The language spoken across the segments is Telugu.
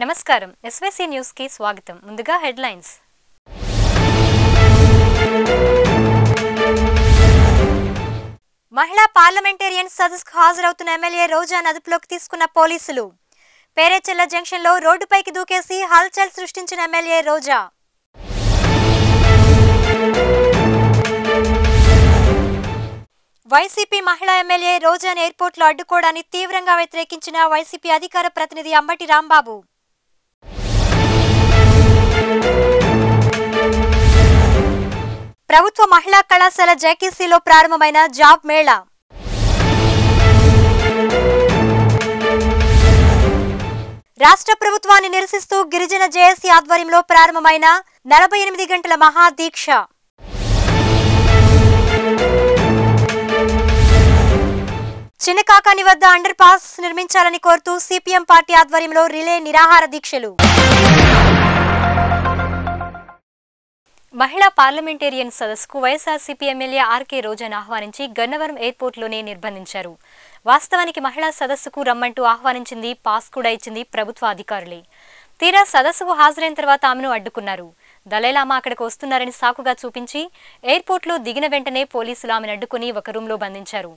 నమస్కారం ఎస్వైసీ న్యూస్ కి స్వాగతం ముందుగా హెడ్లైన్స్ మహిళా పార్లమెంటేరియన్ సదస్సుకు హాజరవుతున్న ఎమ్మెల్యే రోజాను అదుపులోకి తీసుకున్న పోలీసులు పేరేచెల్ల జంక్షన్లో రోడ్డుపైకి దూకేసి హల్చల్ సృష్టించిన ఎమ్మెల్యే రోజా వైసీపీ మహిళా ఎమ్మెల్యే రోజాను ఎయిర్పోర్ట్లో అడ్డుకోవడాన్ని తీవ్రంగా వ్యతిరేకించిన వైసీపీ అధికార ప్రతినిధి అంబటి రాంబాబు ప్రభుత్వ మహిళా కళాశాల జేకేసీలో ప్రారంభమైన జాబ్ మేళా రాష్ట్ర ప్రభుత్వాన్ని నిరసిస్తూ గిరిజన జేఏసీ ఆధ్వర్యంలో ప్రారంభమైన నలభై ఎనిమిది గంటల మహాదీక్ష చిన్నకాకాని వద్ద అండర్ పాస్ నిర్మించాలని కోరుతూ సిపిఎం పార్టీ ఆధ్వర్యంలో రిలే నిరాహార దీక్షలు మహిళా పార్లమెంటేరియన్ సదస్సుకు వైఎస్ఆర్సీపీ ఎమ్మెల్యే ఆర్కే రోజాను ఆహ్వానించి గన్నవరం ఎయిర్పోర్ట్లోనే నిర్బంధించారు వాస్తవానికి మహిళా సదస్సుకు రమ్మంటూ ఆహ్వానించింది పాస్ కూడా ఇచ్చింది ప్రభుత్వ అధికారులే తీరా సదస్సుకు హాజరైన తర్వాత ఆమెను అడ్డుకున్నారు దలైలామా అక్కడికి వస్తున్నారని సాకుగా చూపించి ఎయిర్పోర్ట్లో దిగిన వెంటనే పోలీసులు ఆమెను అడ్డుకుని ఒక రూంలో బంధించారు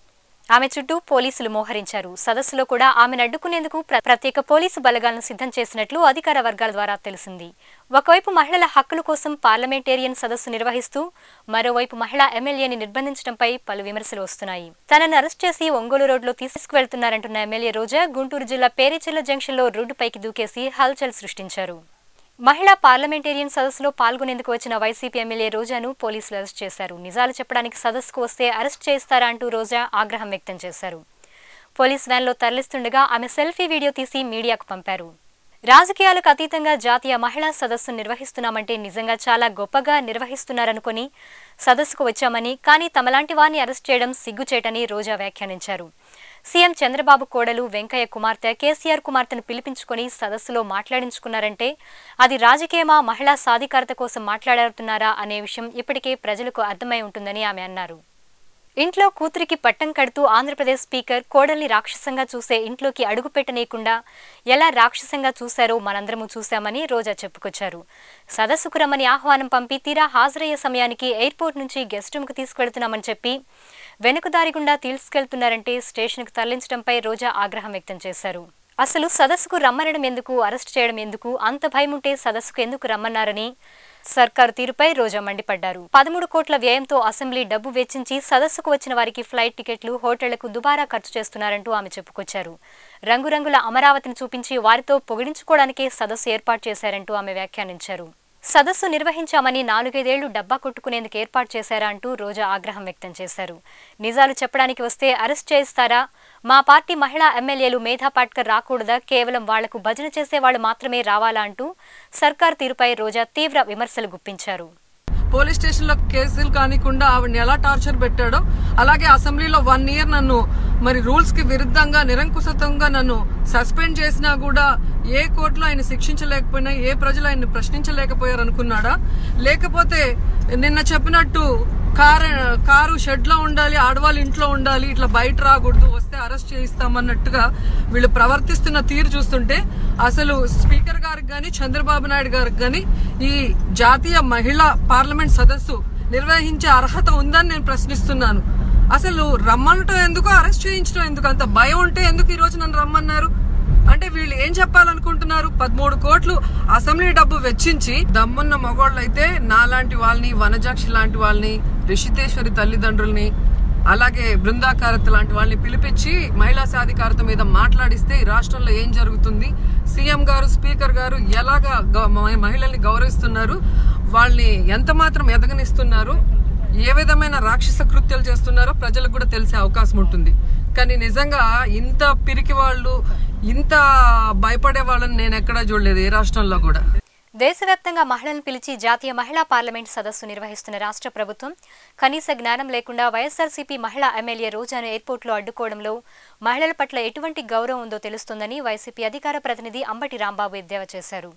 ఆమె చుట్టూ పోలీసులు మోహరించారు సదస్సులో కూడా ఆమెను అడ్డుకునేందుకు ప్ర- ప్రత్యేక పోలీసు బలగాలను సిద్ధం చేసినట్లు అధికార వర్గాల ద్వారా తెలిసింది ఒకవైపు మహిళల హక్కుల కోసం పార్లమెంటేరియన్ సదస్సు నిర్వహిస్తూ మరోవైపు మహిళా ఎమ్మెల్యేని నిర్బంధించడంపై పలు విమర్శలు వస్తున్నాయి తనను అరెస్ట్ చేసి ఒంగోలు రోడ్లో తీసుకువెళ్తున్నారంటున్న ఎమ్మెల్యే రోజా గుంటూరు జిల్లా పేరేచెల్ల జంక్షన్లో రోడ్డుపైకి దూకేసి హల్చల్ సృష్టించారు మహిళా పార్లమెంటేరియన్ సదస్సులో పాల్గొనేందుకు వచ్చిన వైసీపీ ఎమ్మెల్యే రోజాను పోలీసులు అరెస్ట్ చేశారు నిజాలు చెప్పడానికి సదస్సుకు వస్తే అరెస్ట్ చేస్తారా అంటూ రోజా ఆగ్రహం వ్యక్తం చేశారు పోలీస్ వ్యాన్లో తరలిస్తుండగా ఆమె సెల్ఫీ వీడియో తీసి మీడియాకు పంపారు రాజకీయాలకు అతీతంగా జాతీయ మహిళా సదస్సు నిర్వహిస్తున్నామంటే నిజంగా చాలా గొప్పగా నిర్వహిస్తున్నారనుకొని సదస్సుకు వచ్చామని కానీ తమలాంటి వారిని అరెస్ట్ చేయడం సిగ్గుచేటని రోజా వ్యాఖ్యానించారు సీఎం చంద్రబాబు కోడలు వెంకయ్య కుమార్తె కేసీఆర్ కుమార్తెను పిలిపించుకొని సదస్సులో మాట్లాడించుకున్నారంటే అది రాజకీయమా మహిళా సాధికారత కోసం మాట్లాడుతున్నారా అనే విషయం ఇప్పటికే ప్రజలకు అర్థమై ఉంటుందని ఆమె అన్నారు ఇంట్లో కూతురికి పట్టం కడుతూ ఆంధ్రప్రదేశ్ స్పీకర్ కోడల్ని రాక్షసంగా చూసే ఇంట్లోకి అడుగు పెట్టనీయకుండా ఎలా రాక్షసంగా చూశారో మనందరము చూశామని రోజా చెప్పుకొచ్చారు సదస్సుకు రమ్మని ఆహ్వానం పంపి తీరా హాజరయ్యే సమయానికి ఎయిర్పోర్ట్ నుంచి గెస్ట్ రూమ్కు తీసుకెళ్తున్నామని చెప్పి వెనుకదారి గుండా తీసుకెళ్తున్నారంటే స్టేషన్కు తరలించడంపై రోజా ఆగ్రహం వ్యక్తం చేశారు అసలు సదస్సుకు రమ్మనడం ఎందుకు అరెస్ట్ చేయడం ఎందుకు అంత భయముంటే సదస్సుకు ఎందుకు రమ్మన్నారని సర్కారు తీరుపై రోజా మండిపడ్డారు పదమూడు కోట్ల వ్యయంతో అసెంబ్లీ డబ్బు వెచ్చించి సదస్సుకు వచ్చిన వారికి ఫ్లైట్ టికెట్లు హోటళ్లకు దుబారా ఖర్చు చేస్తున్నారంటూ ఆమె చెప్పుకొచ్చారు రంగురంగుల అమరావతిని చూపించి వారితో పొగిడించుకోవడానికే సదస్సు ఏర్పాటు చేశారంటూ ఆమె వ్యాఖ్యానించారు సదస్సు నిర్వహించామని నాలుగైదేళ్లు డబ్బా కొట్టుకునేందుకు ఏర్పాటు చేశారా అంటూ రోజా ఆగ్రహం వ్యక్తం చేశారు నిజాలు చెప్పడానికి వస్తే అరెస్ట్ చేయిస్తారా మా పార్టీ మహిళా ఎమ్మెల్యేలు మేధా పాట్కర్ రాకూడదా కేవలం వాళ్లకు భజన చేసే వాళ్ళు మాత్రమే రావాలా అంటూ సర్కార్ తీరుపై రోజా తీవ్ర విమర్శలు గుప్పించారు పోలీస్ స్టేషన్ లో కేసులు కానికుండా ఆవిడని ఎలా టార్చర్ పెట్టాడో అలాగే అసెంబ్లీలో వన్ ఇయర్ నన్ను మరి రూల్స్ కి విరుద్ధంగా నిరంకుశతంగా నన్ను సస్పెండ్ చేసినా కూడా ఏ కోర్టులో ఆయన శిక్షించలేకపోయినా ఏ ప్రజలు ఆయన్ని ప్రశ్నించలేకపోయారు అనుకున్నాడా లేకపోతే నిన్న చెప్పినట్టు కారు కారు షెడ్ లో ఉండాలి ఆడవాళ్ళు ఇంట్లో ఉండాలి ఇట్లా బయట రాకూడదు వస్తే అరెస్ట్ చేయిస్తామన్నట్టుగా వీళ్ళు ప్రవర్తిస్తున్న తీరు చూస్తుంటే అసలు స్పీకర్ గారికి గాని చంద్రబాబు నాయుడు గారికి గాని ఈ జాతీయ మహిళా పార్లమెంట్ సదస్సు నిర్వహించే అర్హత ఉందని నేను ప్రశ్నిస్తున్నాను అసలు రమ్మనటం ఎందుకు అరెస్ట్ చేయించడం ఎందుకు అంత భయం ఉంటే ఎందుకు ఈ రోజు నన్ను రమ్మన్నారు అంటే వీళ్ళు ఏం చెప్పాలనుకుంటున్నారు పదమూడు కోట్లు అసెంబ్లీ డబ్బు వెచ్చించి దమ్మున్న మగోళ్ళు అయితే నాలాంటి వాళ్ళని వనజాక్షి లాంటి వాళ్ళని రిషితేశ్వరి తల్లిదండ్రుల్ని అలాగే బృందాకారత లాంటి వాళ్ళని పిలిపించి మహిళా సాధికారత మీద మాట్లాడిస్తే ఈ రాష్ట్రంలో ఏం జరుగుతుంది సీఎం గారు స్పీకర్ గారు ఎలాగా గ- మ- మహిళల్ని గౌరవిస్తున్నారు వాళ్ళని ఎంత మాత్రం ఎదగనిస్తున్నారు ఏ విధమైన రాక్షస కృత్యాలు చేస్తున్నారో ప్రజలకు కూడా తెలిసే అవకాశం ఉంటుంది కానీ నిజంగా ఇంత పిరికి వాళ్ళు ఇంత భయపడే వాళ్ళని నేను ఎక్కడా చూడలేదు ఏ రాష్ట్రంలో కూడా దేశవ్యాప్తంగా మహిళలను పిలిచి జాతీయ మహిళా పార్లమెంట్ సదస్సు నిర్వహిస్తున్న రాష్ట్ర ప్రభుత్వం కనీస జ్ఞానం లేకుండా వైఎస్ఆర్సీపీ మహిళా ఎమ్మెల్యే రోజాను ఎయిర్పోర్ట్లో అడ్డుకోవడంలో మహిళల పట్ల ఎటువంటి గౌరవం ఉందో తెలుస్తోందని వైసీపీ అధికార ప్రతినిధి అంబటి రాంబాబు ఎద్దేవా చేశారు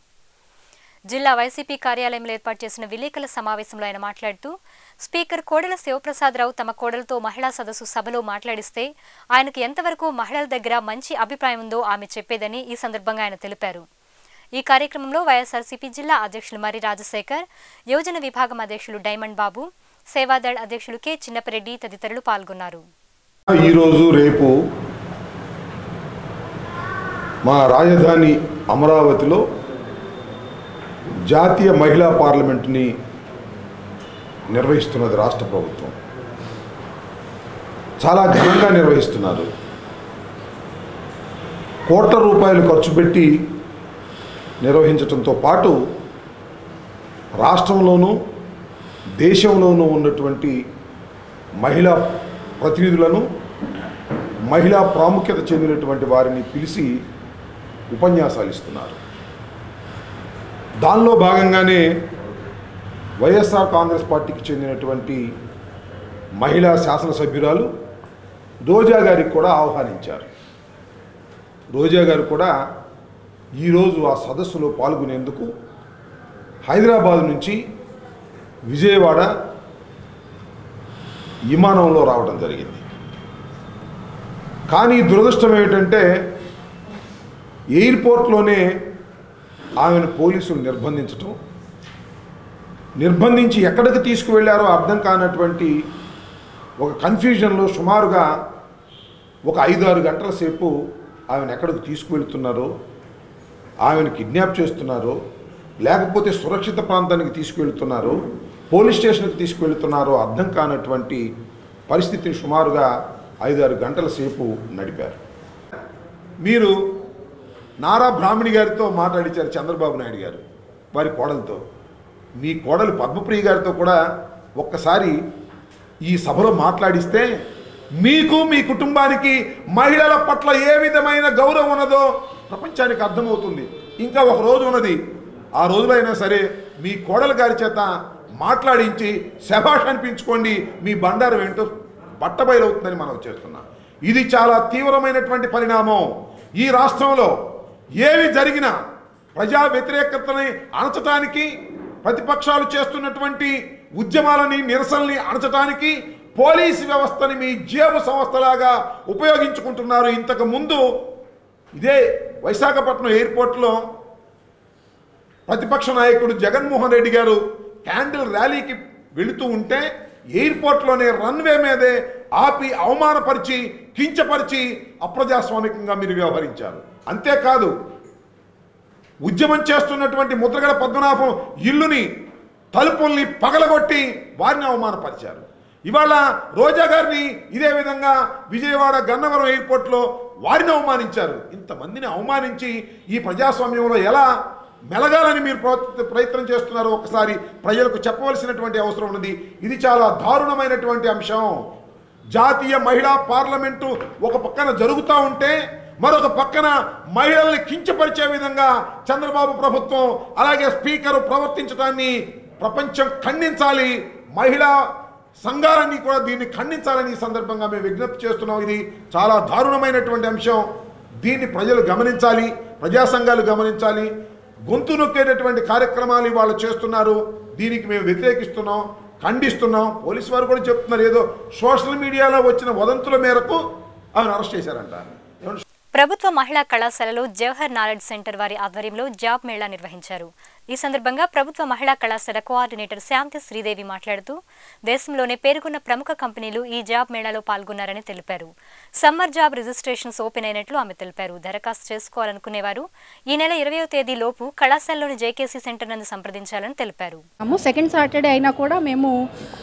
జిల్లా వైసీపీ కార్యాలయంలో ఏర్పాటు చేసిన విలేకరుల సమావేశంలో ఆయన మాట్లాడుతూ స్పీకర్ కోడెల శివప్రసాదరావు తమ కోడలతో మహిళా సదస్సు సభలో మాట్లాడిస్తే ఆయనకు ఎంతవరకు మహిళల దగ్గర మంచి అభిప్రాయం ఉందో ఆమె చెప్పేదని ఈ సందర్భంగా ఆయన తెలిపారు ఈ కార్యక్రమంలో వైఎస్ఆర్సీపీ జిల్లా అధ్యక్షులు మరి రాజశేఖర్ యోజన విభాగం అధ్యక్షులు డైమండ్ బాబు సేవాదళ్ అధ్యక్షులు కె చిన్నపరెడ్డి తదితరులు పాల్గొన్నారు ఈరోజు రేపు మా రాజధాని అమరావతిలో జాతీయ మహిళా పార్లమెంటుని నిర్వహిస్తున్నది రాష్ట్ర ప్రభుత్వం చాలా ఘనంగా నిర్వహిస్తున్నారు కోట్ల రూపాయలు ఖర్చు పెట్టి నిర్వహించడంతో పాటు రాష్ట్రంలోనూ దేశంలోనూ ఉన్నటువంటి మహిళా ప్రతినిధులను మహిళా ప్రాముఖ్యత చెందినటువంటి వారిని పిలిచి ఉపన్యాసాలు ఇస్తున్నారు దానిలో భాగంగానే వైఎస్ఆర్ కాంగ్రెస్ పార్టీకి చెందినటువంటి మహిళా శాసనసభ్యురాలు రోజా గారికి కూడా ఆహ్వానించారు రోజా గారు కూడా ఈరోజు ఆ సదస్సులో పాల్గొనేందుకు హైదరాబాద్ నుంచి విజయవాడ విమానంలో రావడం జరిగింది కానీ దురదృష్టం ఏమిటంటే ఎయిర్పోర్ట్లోనే ఆమెను పోలీసులు నిర్బంధించటం నిర్బంధించి ఎక్కడికి తీసుకువెళ్ళారో అర్థం కానటువంటి ఒక కన్ఫ్యూజన్లో సుమారుగా ఒక ఐదు ఆరు గంటల సేపు ఆమెను ఎక్కడికి తీసుకువెళ్తున్నారో ఆమెను కిడ్నాప్ చేస్తున్నారో లేకపోతే సురక్షిత ప్రాంతానికి తీసుకువెళ్తున్నారో పోలీస్ స్టేషన్కి తీసుకువెళ్తున్నారో అర్థం కానటువంటి పరిస్థితిని సుమారుగా ఐదారు గంటల సేపు నడిపారు మీరు నారా బ్రాహ్మణి గారితో మాట్లాడించారు చంద్రబాబు నాయుడు గారు వారి కోడలతో మీ కోడలు పద్మప్రియ గారితో కూడా ఒక్కసారి ఈ సభలో మాట్లాడిస్తే మీకు మీ కుటుంబానికి మహిళల పట్ల ఏ విధమైన గౌరవం ఉన్నదో ప్రపంచానికి అర్థమవుతుంది ఇంకా ఒక రోజు ఉన్నది ఆ రోజులైనా సరే మీ కోడల గారి చేత మాట్లాడించి శభాష్ అనిపించుకోండి మీ బండారం ఏంటో బట్టబయలవుతుందని మనం చేస్తున్నాం ఇది చాలా తీవ్రమైనటువంటి పరిణామం ఈ రాష్ట్రంలో ఏవి జరిగినా ప్రజా వ్యతిరేకతని అణచటానికి ప్రతిపక్షాలు చేస్తున్నటువంటి ఉద్యమాలని నిరసనల్ని అణచటానికి పోలీసు వ్యవస్థని మీ జేబు సంస్థలాగా ఉపయోగించుకుంటున్నారు ఇంతకు ముందు ఇదే విశాఖపట్నం ఎయిర్పోర్ట్లో ప్రతిపక్ష నాయకుడు జగన్మోహన్ రెడ్డి గారు క్యాండిల్ ర్యాలీకి వెళుతూ ఉంటే ఎయిర్పోర్ట్లోనే రన్వే మీదే ఆపి అవమానపరిచి కించపరిచి అప్రజాస్వామికంగా మీరు వ్యవహరించారు అంతేకాదు ఉద్యమం చేస్తున్నటువంటి ముద్రగడ పద్మనాభం ఇల్లుని తలుపుల్ని పగలగొట్టి వారిని అవమానపరిచారు ఇవాళ రోజా గారిని ఇదే విధంగా విజయవాడ గన్నవరం ఎయిర్పోర్ట్లో వారిని అవమానించారు ఇంతమందిని అవమానించి ఈ ప్రజాస్వామ్యంలో ఎలా మెలగాలని మీరు ప్రవ- ప్రయత్నం చేస్తున్నారో ఒకసారి ప్రజలకు చెప్పవలసినటువంటి అవసరం ఉన్నది ఇది చాలా దారుణమైనటువంటి అంశం జాతీయ మహిళా పార్లమెంటు ఒక పక్కన జరుగుతూ ఉంటే మరొక పక్కన మహిళల్ని కించపరిచే విధంగా చంద్రబాబు ప్రభుత్వం అలాగే స్పీకర్ ప్రవర్తించడాన్ని ప్రపంచం ఖండించాలి మహిళా సంఘాలన్నీ కూడా దీన్ని ఖండించాలని ఈ సందర్భంగా మేము విజ్ఞప్తి చేస్తున్నాం ఇది చాలా దారుణమైనటువంటి అంశం దీన్ని ప్రజలు గమనించాలి ప్రజా సంఘాలు గమనించాలి గొంతు నొక్కేటటువంటి కార్యక్రమాలు వాళ్ళు చేస్తున్నారు దీనికి మేము వ్యతిరేకిస్తున్నాం ఖండిస్తున్నాం పోలీసు వారు కూడా చెప్తున్నారు ఏదో సోషల్ మీడియాలో వచ్చిన వదంతుల మేరకు ఆమెను అరెస్ట్ చేశారంట ఏమంటే ప్రభుత్వ మహిళా కళాశాలలో జవహర్ నాలెడ్జ్ సెంటర్ వారి ఆధ్వర్యంలో జాబ్ మేళా నిర్వహించారు ఈ సందర్భంగా ప్రభుత్వ మహిళా కళాశాల కోఆర్డినేటర్ శాంతి శ్రీదేవి మాట్లాడుతూ దేశంలోనే పేరుకున్న ప్రముఖ కంపెనీలు ఈ జాబ్ మేళాలో పాల్గొన్నారని తెలిపారు సమ్మర్ జాబ్ రిజిస్ట్రేషన్స్ ఓపెన్ అయినట్లు ఆమె తెలిపారు దరఖాస్తు చేసుకోవాలనుకునేవారు ఈ నెల ఇరవయో తేదీ లోపు కళాశాలలోని జేకేసీ సెంటర్ నందు సంప్రదించాలని తెలిపారు ఉన్నాము సెకండ్ సాటర్డే అయినా కూడా మేము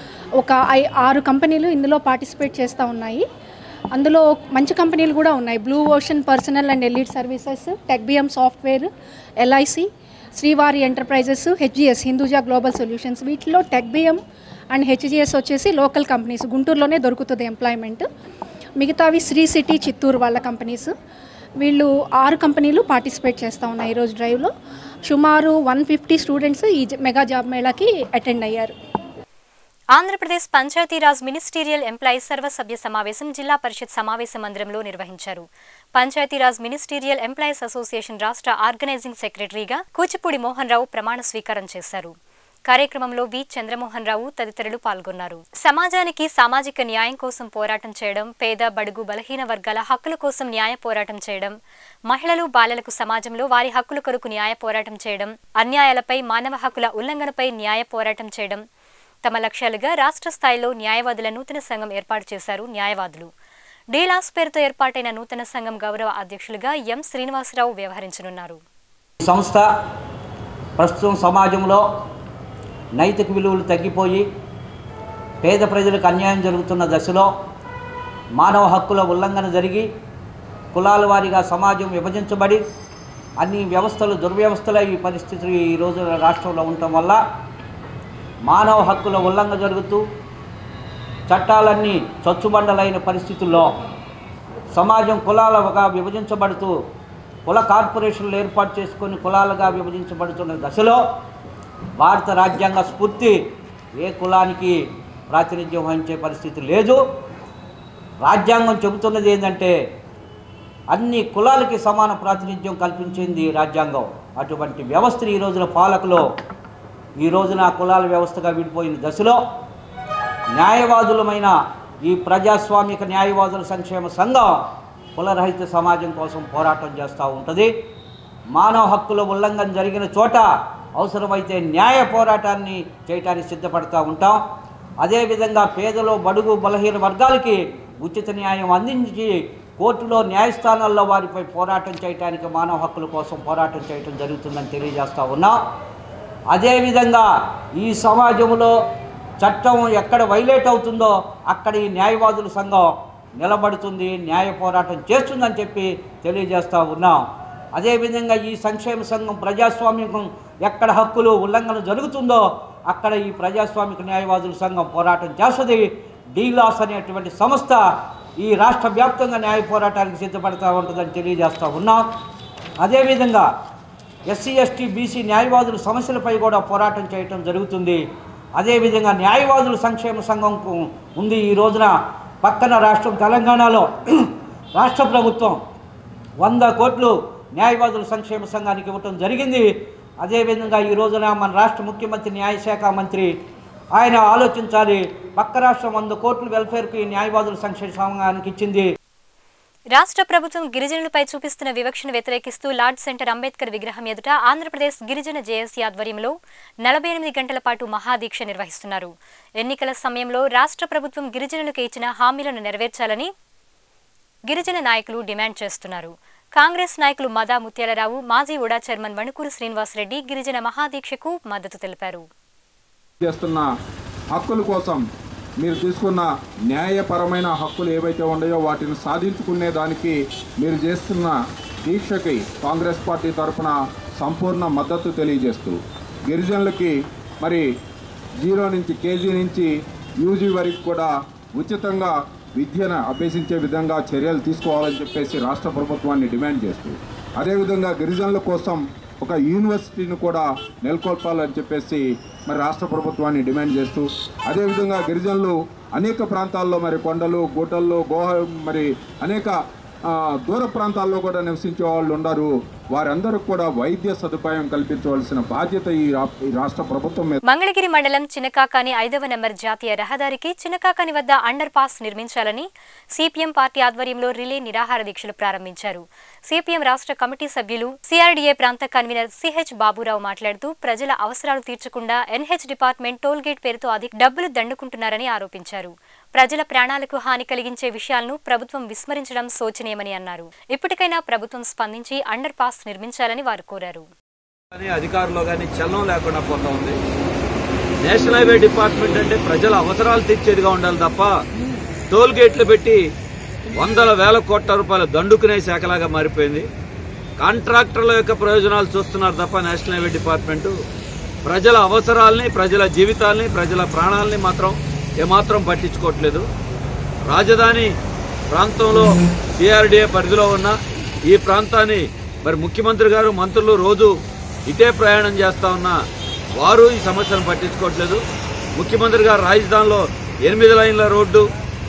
ఒక ఐ ఆరు కంపెనీలు ఇందులో పార్టిసిపేట్ చేస్తూ ఉన్నాయి అందులో మంచి కంపెనీలు కూడా ఉన్నాయి blue ocean personnel and allied services టెక్బిఎం software LIC Srivari enterprises HGS Hinduja global solutions వీటిలో టెక్బిఎం అండ్ హెచ్జిఎస్ వచ్చేసి లోకల్ కంపెనీస్ గుంటూరులోనే దొరుకుతుంది ఎంప్లాయ్మెంట్ మిగతావి శ్రీ సిటీ చిత్తూరు వాళ్ళ కంపెనీస్ వీళ్ళు ఆరు కంపెనీలు పార్టిసిపేట్ చేస్తూ ఉన్నాయి ఈరోజు డ్రైవ్లో సుమారు వన్ ఫిఫ్టీ స్టూడెంట్స్ ఈ జ- మెగా జాబ్ మేళాకి అటెండ్ అయ్యారు ఆంధ్రప్రదేశ్ పంచాయతీరాజ్ మినిస్టీరియల్ ఎంప్లాయీస్ సర్వసభ్య సమావేశం జిల్లా పరిషత్ సమావేశ మందిరంలో నిర్వహించారు పంచాయతీరాజ్ మినిస్టీరియల్ ఎంప్లాయీస్ అసోసియేషన్ రాష్ట్ర ఆర్గనైజింగ్ సెక్రటరీగా కూచిపూడి మోహన్ రావు ప్రమాణ స్వీకారం చేశారు కార్యక్రమంలో వి చంద్రమోహన్ రావు తదితరులు పాల్గొన్నారు సమాజానికి సామాజిక న్యాయం కోసం పోరాటం చేయడం పేద బడుగు బలహీన వర్గాల హక్కుల కోసం న్యాయ పోరాటం చేయడం మహిళలు బాలలకు సమాజంలో వారి హక్కుల కొరకు న్యాయ పోరాటం చేయడం అన్యాయాలపై మానవ హక్కుల ఉల్లంఘనపై న్యాయ పోరాటం చేయడం తమ లక్ష్యాలుగా రాష్ట్ర స్థాయిలో న్యాయవాదుల నూతన సంఘం ఏర్పాటు చేశారు న్యాయవాదులు డీలాస్ పేరుతో ఏర్పాటైన నూతన సంఘం గౌరవ అధ్యక్షులుగా ఎం శ్రీనివాసరావు వ్యవహరించనున్నారు ఈ సంస్థ ప్రస్తుతం సమాజంలో నైతిక విలువలు తగ్గిపోయి పేద ప్రజలకు అన్యాయం జరుగుతున్న దశలో మానవ హక్కుల ఉల్లంఘన జరిగి కులాల వారీగా సమాజం విభజించబడి అన్ని వ్యవస్థలు దుర్వ్యవస్థల ఈ పరిస్థితులు ఈ రోజు రాష్ట్రంలో ఉండటం వల్ల మానవ హక్కుల ఉల్లంఘన జరుగుతూ చట్టాలన్నీ చచ్చుబండలైన పరిస్థితుల్లో సమాజం కులాలుగా విభజించబడుతూ కుల కార్పొరేషన్లు ఏర్పాటు చేసుకొని కులాలుగా విభజించబడుతున్న దశలో భారత రాజ్యాంగ స్ఫూర్తి ఏ కులానికి ప్రాతినిధ్యం వహించే పరిస్థితి లేదు రాజ్యాంగం చెబుతున్నది ఏంటంటే అన్ని కులాలకి సమాన ప్రాతినిధ్యం కల్పించింది రాజ్యాంగం అటువంటి వ్యవస్థను ఈ రోజున పాలకులు ఈ రోజున కులాల వ్యవస్థగా విడిపోయిన దశలో న్యాయవాదులమైన ఈ ప్రజాస్వామిక న్యాయవాదుల సంక్షేమ సంఘం కులరహిత సమాజం కోసం పోరాటం చేస్తూ ఉంటుంది మానవ హక్కుల ఉల్లంఘన జరిగిన చోట అవసరమైతే న్యాయ పోరాటాన్ని చేయటానికి సిద్ధపడుతూ ఉంటాం అదేవిధంగా పేదలు బడుగు బలహీన వర్గాలకి ఉచిత న్యాయం అందించి కోర్టులో న్యాయస్థానాల్లో వారిపై పోరాటం చేయటానికి మానవ హక్కుల కోసం పోరాటం చేయటం జరుగుతుందని తెలియజేస్తూ ఉన్నాం అదేవిధంగా ఈ సమాజంలో చట్టం ఎక్కడ వైలేట్ అవుతుందో అక్కడ ఈ న్యాయవాదుల సంఘం నిలబడుతుంది న్యాయ పోరాటం చేస్తుందని చెప్పి తెలియజేస్తూ ఉన్నాం అదేవిధంగా ఈ సంక్షేమ సంఘం ప్రజాస్వామ్యం ఎక్కడ హక్కులు ఉల్లంఘన జరుగుతుందో అక్కడ ఈ ప్రజాస్వామిక న్యాయవాదుల సంఘం పోరాటం చేస్తుంది డీలాస్ అనేటువంటి సంస్థ ఈ రాష్ట్ర వ్యాప్తంగా న్యాయ పోరాటానికి సిద్ధపడతా ఉంటుందని తెలియజేస్తూ ఉన్నాం అదేవిధంగా ఎస్సీ ఎస్టీ బీసీ న్యాయవాదుల సమస్యలపై కూడా పోరాటం చేయటం జరుగుతుంది అదేవిధంగా న్యాయవాదుల సంక్షేమ సంఘం కు- ఉంది ఈ రోజున పక్కన రాష్ట్రం తెలంగాణలో రాష్ట్ర ప్రభుత్వం వంద కోట్లు న్యాయవాదుల సంక్షేమ సంఘానికి ఇవ్వటం జరిగింది అదేవిధంగా ఈ రోజున మన రాష్ట్ర ముఖ్యమంత్రి న్యాయశాఖ మంత్రి ఆయన ఆలోచించాలి పక్క రాష్ట్రం వంద కోట్లు వెల్ఫేర్కి న్యాయవాదుల సంక్షేమ సంఘానికి ఇచ్చింది రాష్ట్ర ప్రభుత్వం గిరిజనులపై చూపిస్తున్న వివక్షను వ్యతిరేకిస్తూ లార్డ్ సెంటర్ అంబేద్కర్ విగ్రహం ఎదుట ఆంధ్రప్రదేశ్ గిరిజన జేఏసీ ఆధ్వర్యంలో నలభై ఎనిమిది గంటల పాటు మహాదీక్ష నిర్వహిస్తున్నారు ఎన్నికల సమయంలో రాష్ట్ర ప్రభుత్వం గిరిజనులకు ఇచ్చిన హామీలను నెరవేర్చాలని గిరిజన నాయకులు డిమాండ్ చేస్తున్నారు కాంగ్రెస్ నాయకులు మదా ముత్యాలరావు మాజీ ఉడా చైర్మన్ వణుకూరు శ్రీనివాసరెడ్డి గిరిజన మహాదీక్షకు మద్దతు తెలిపారు చేస్తున్న హక్కుల కోసం మీరు తీసుకున్న న్యాయపరమైన హక్కులు ఏవైతే ఉన్నాయో వాటిని సాధించుకునే దానికి మీరు చేస్తున్న దీక్షకి కాంగ్రెస్ పార్టీ తరఫున సంపూర్ణ మద్దతు తెలియజేస్తూ గిరిజనులకి మరి జీరో నుంచి కేజీ నుంచి యూజీ వరకు కూడా ఉచితంగా విద్యను అభ్యసించే విధంగా చర్యలు తీసుకోవాలని చెప్పేసి రాష్ట్ర ప్రభుత్వాన్ని డిమాండ్ చేస్తూ అదేవిధంగా గిరిజనుల కోసం ఒక యూనివర్సిటీని కూడా నెలకొల్పాలని చెప్పేసి మరి రాష్ట్ర ప్రభుత్వాన్ని డిమాండ్ చేస్తూ అదేవిధంగా గిరిజనులు అనేక ప్రాంతాల్లో మరి కొండలు గుట్టల్లో గోహ మరి అనేక ఆ, దూర ప్రాంతాల్లో కూడా నివసించే వాళ్ళు ఉన్నారు వారందరికీ కూడా వైద్య సదుపాయం కల్పించవలసిన బాధ్యత ఈ రా- ఈ రాష్ట్ర ప్రభుత్వం మీద మంగళగిరి మండలం చినకాకాని ఐదవ నెంబర్ జాతీయ రహదారికి చినకాకాని వద్ద అండర్ పాస్ నిర్మించాలని సిపిఎం పార్టీ ఆధ్వర్యంలో రిలే నిరాహార దీక్షలు ప్రారంభించారు సిపిఎం రాష్ట్ర కమిటీ సభ్యులు సిఆర్డీఏ ప్రాంత కన్వీనర్ సిహెచ్ బాబురావు మాట్లాడుతూ ప్రజల అవసరాలు తీర్చకుండా ఎన్హెచ్ డిపార్ట్మెంట్ టోల్ గేట్ పేరుతో అధిక డబ్బులు దండుకుంటున్నారని ఆరోపించారు ప్రజల ప్రాణాలకు హాని కలిగించే విషయాలను ప్రభుత్వం విస్మరించడం శోచనీయమని అన్నారు ఇప్పటికైనా ప్రభుత్వం స్పందించి అండర్ పాస్ నిర్మించాలని వారు కోరారు కానీ అధికారులు కానీ చలనం లేకుండా పోతా ఉంది నేషనల్ హైవే డిపార్ట్మెంట్ అంటే ప్రజల అవసరాలు తీర్చేదిగా ఉండాలి తప్ప టోల్ గేట్లు పెట్టి వందల వేల కోట్ల రూపాయలు దండుకునే శాఖలాగా మారిపోయింది కాంట్రాక్టర్ల యొక్క ప్రయోజనాలు చూస్తున్నారు తప్ప నేషనల్ హైవే డిపార్ట్మెంట్ ప్రజల అవసరాల్ని ప్రజల జీవితాల్ని ప్రజల ప్రాణాలని మాత్రం ఏమాత్రం పట్టించుకోవట్లేదు రాజధాని ప్రాంతంలో సిఆర్డీఏ పరిధిలో ఉన్న ఈ ప్రాంతాన్ని మరి ముఖ్యమంత్రి గారు మంత్రులు రోజు ఇటే ప్రయాణం చేస్తా ఉన్నా వారు ఈ సమస్యను పట్టించుకోవట్లేదు ముఖ్యమంత్రి గారు రాజధానిలో ఎనిమిది లైన్ల రోడ్డు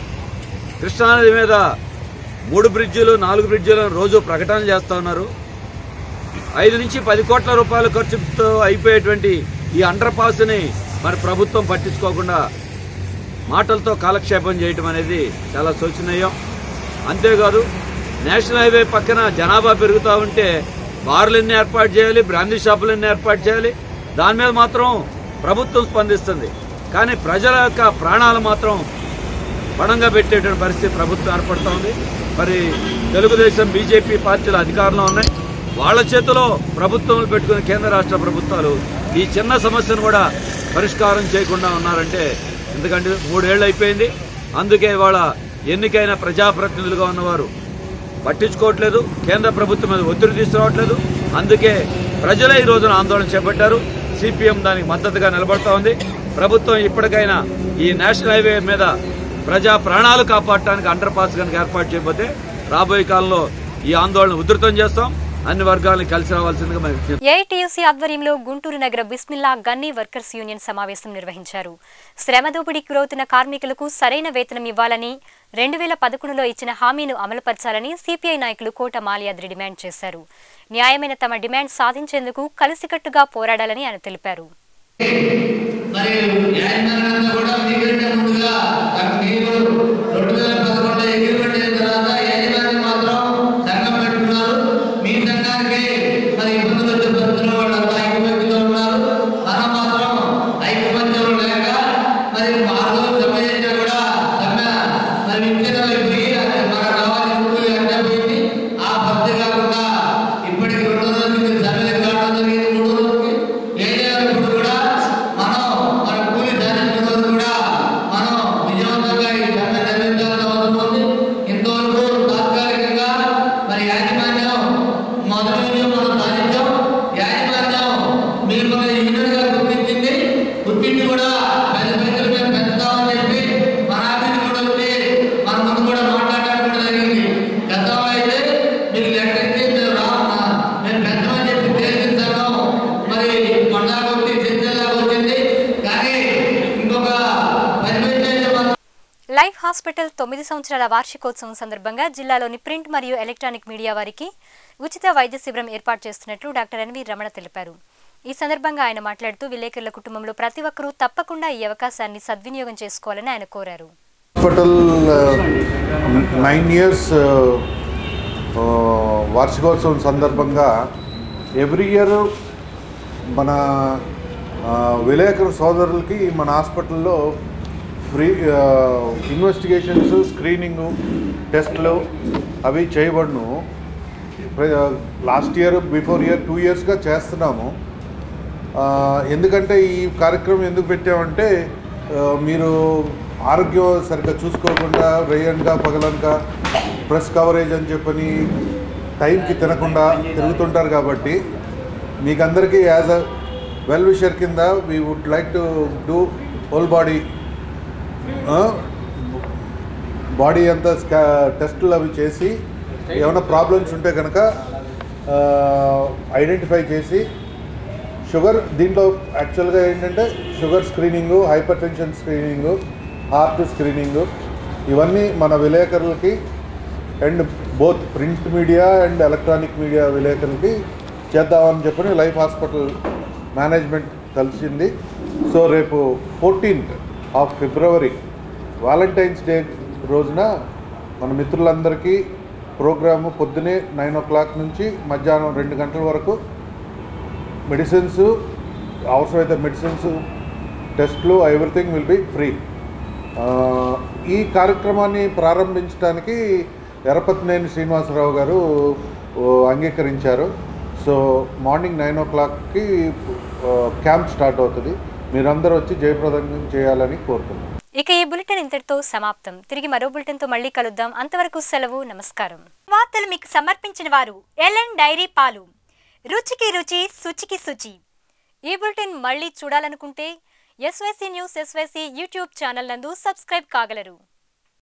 కృష్ణానది మీద మూడు బ్రిడ్జిలు నాలుగు బ్రిడ్జిలను రోజు ప్రకటన చేస్తా ఉన్నారు ఐదు నుంచి పది కోట్ల రూపాయల ఖర్చుతో అయిపోయేటువంటి ఈ అండర్ పాస్ని మరి ప్రభుత్వం పట్టించుకోకుండా మాటలతో కాలక్షేపం చేయటం అనేది చాలా శోచనీయం అంతేకాదు నేషనల్ హైవే పక్కన జనాభా పెరుగుతూ ఉంటే బార్లన్నీ ఏర్పాటు చేయాలి బ్రాందీ షాపులన్నీ ఏర్పాటు చేయాలి దాని మీద మాత్రం ప్రభుత్వం స్పందిస్తుంది కానీ ప్రజల యొక్క ప్రాణాలు మాత్రం పణంగా పెట్టేటువంటి పరిస్థితి ప్రభుత్వం ఏర్పడుతూ ఉంది మరి తెలుగుదేశం బీజేపీ పార్టీలు అధికారంలో ఉన్నాయి వాళ్ళ చేతిలో ప్రభుత్వం పెట్టుకున్న కేంద్ర రాష్ట్ర ప్రభుత్వాలు ఈ చిన్న సమస్యను కూడా పరిష్కారం చేయకుండా ఉన్నారంటే ఎందుకంటే మూడేళ్లు అయిపోయింది అందుకే ఇవాళ ఎన్నికైన ప్రజాప్రతినిధులుగా ఉన్నవారు పట్టించుకోవట్లేదు కేంద్ర ప్రభుత్వం మీద ఒత్తిడి తీసుకురావట్లేదు అందుకే ప్రజలే ఈ రోజున ఆందోళన చేపట్టారు సిపిఎం దానికి మద్దతుగా నిలబడతా ఉంది ప్రభుత్వం ఇప్పటికైనా ఈ నేషనల్ హైవే మీద ప్రజా ప్రాణాలు కాపాడటానికి అండర్ పాస్ కనుక ఏర్పాటు చేయకపోతే రాబోయే కాలంలో ఈ ఆందోళన ఉధృతం చేస్తాం అన్ని వర్గాలను కలిసి రావాల్సిందిగా మేము విజ్ఞప్తి ఏఐటీయూసీ ఆధ్వర్యంలో గుంటూరు నగర బిస్మిల్లా గన్నీ వర్కర్స్ యూనియన్ సమావేశం నిర్వహించారు శ్రమ దోపిడీకి గురవుతున్న కార్మికులకు సరైన వేతనం ఇవ్వాలని రెండు వేల పదకొండులో ఇచ్చిన హామీను అమలుపరచాలని సిపిఐ నాయకులు కోట మాలియాద్రి డిమాండ్ చేశారు న్యాయమైన తమ డిమాండ్ సాధించేందుకు కలిసికట్టుగా పోరాడాలని ఆయన తెలిపారు మరి న్యాయమానంగా కూడా మీకంటే ముందుగా మీరు రెండు వేల పదకొండు అగ్రిమెంట్ అయిన తర్వాత యాజమాన్యం మాత్రం సంఘం పెట్టుకున్నారు మీ సంఘానికి మరి ఇబ్బందులు వచ్చే పరిస్థితుల్లో వాళ్ళంతా ఐక్యమత్యంగా ఉన్నారు మనం మాత్రం ఐక్యమత్యం లేక మరి మార్గం సమ్మె చేసినా కూడా సమ్మె మరి విచ్ఛిన్నం అయిపోయి అది మనకు కావాల్సిన కూలి అంటే పోయింది ఆ పద్ధతి కాకుండా ఇప్పటికి రెండు రోజులకి సమ్మెలకు రావడం జరిగింది మూడు రోజులకి ఏదైనా ఇప్పుడు కూడా మనం మన కూలి సాధించిన రోజు కూడా మనం విజయవంతంగా ఈ సమ్మె నిర్వహించాల్సిన అవసరం ఉంది ఇంతవరకు తాత్కాలికంగా మరి యాజమాన్యం మొదటి విజయం మనం సాధించాం యాజమాన్యం మీరు మన యూనియన్గా గుర్తించింది గుర్తించి కూడా పెద్ద పెద్దలు మేము పెంచుతామని చెప్పి మన ఆఫీస్ కూడా వచ్చి మన ముందు కూడా మాట్లాడడం కూడా జరిగింది గతంలో అయితే మీకు లెటర్ ఇచ్చి మేము రా మేము పెంచమని చెప్పి తెలిసిందాం మరి కొండాకు వచ్చి చర్చలాగా వచ్చింది కానీ ఇంకొక పది మంది అయితే మనం లైఫ్ హాస్పిటల్ తొమ్మిది సంవత్సరాల వార్షికోత్సవం సందర్భంగా జిల్లాలోని ప్రింట్ మరియు ఎలక్ట్రానిక్ మీడియా వారికి ఉచిత వైద్య శిబిరం ఏర్పాటు చేస్తున్నట్లు డాక్టర్ ఎన్వి రమణ తెలిపారు ఈ సందర్భంగా ఆయన మాట్లాడుతూ విలేకరుల కుటుంబంలో ప్రతి ఒక్కరూ తప్పకుండా ఈ అవకాశాన్ని సద్వినియోగం చేసుకోవాలని ఆయన కోరారు హాస్పిటల్ నైన్ ఇయర్స్ వార్షికోత్సవం సందర్భంగా ఎవ్రీ ఇయర్ మన ఆ, విలేకరు సోదరులకి మన హాస్పిటల్లో ఫ్రీ ఇన్వెస్టిగేషన్స్ స్క్రీనింగు టెస్ట్లు అవి చేయబడును last year before year two ఇయర్స్గా చేస్తున్నాము ఆ, ఎందుకంటే ఈ కార్యక్రమం ఎందుకు పెట్టామంటే ఆ, మీరు ఆరోగ్యం సరిగ్గా చూసుకోకుండా రేయన్గా పగలనక ప్రెస్ కవరేజ్ అని చెప్పని టైంకి తినకుండా తిరుగుతుంటారు కాబట్టి మీకు అందరికీ యాజ్ అ వెల్ విషర్ కింద we would like to do whole body body అంతా స్కా టెస్టులు అవి చేసి ఏమైనా ప్రాబ్లమ్స్ ఉంటే కనుక ఐడెంటిఫై చేసి షుగర్ దీంట్లో యాక్చువల్గా ఏంటంటే sugar screening hypertension screening heart screening ఇవన్నీ మన విలేకరులకి and both print media and electronic media విలేకరులకి చేద్దామని చెప్పని లైఫ్ హాస్పిటల్ మేనేజ్మెంట్ కలిసింది సో రేపు fourteenth of February valentine's day రోజున మన మిత్రులందరికీ ప్రోగ్రాము పొద్దునే నైన్ ఓ క్లాక్ నుంచి మధ్యాహ్నం రెండు గంటల వరకు మెడిసిన్స్ అవసరమైతే మెడిసిన్స్ టెస్ట్లు ఎవ్రీథింగ్ విల్ బి ఫ్రీ ఈ కార్యక్రమాన్ని ప్రారంభించడానికి ఎరపతినేని శ్రీనివాసరావు గారు ఓ, అంగీకరించారు సో మార్నింగ్ నైన్ ఓ క్లాక్కి క్యాంప్ స్టార్ట్ అవుతుంది మీరందరూ వచ్చి జయప్రదంగా చేయాలని కోరుతున్నాను ఇక ఈ బులెటిన్ ఇంతటితో సమాప్తం తిరిగి మరో బులెటిన్ తో మళ్ళీ కలుద్దాం అంతవరకు సెలవు నమస్కారం వార్తలు మీకు సమర్పించిన వారు ఎల్ఎన్ డైరీ పాలు రుచికి రుచి శుచికి శుచి ఈ బులెటిన్ మళ్ళీ చూడాలనుకుంటే SYC news SYC YouTube channel నందు సబ్స్క్రైబ్ కాగలరు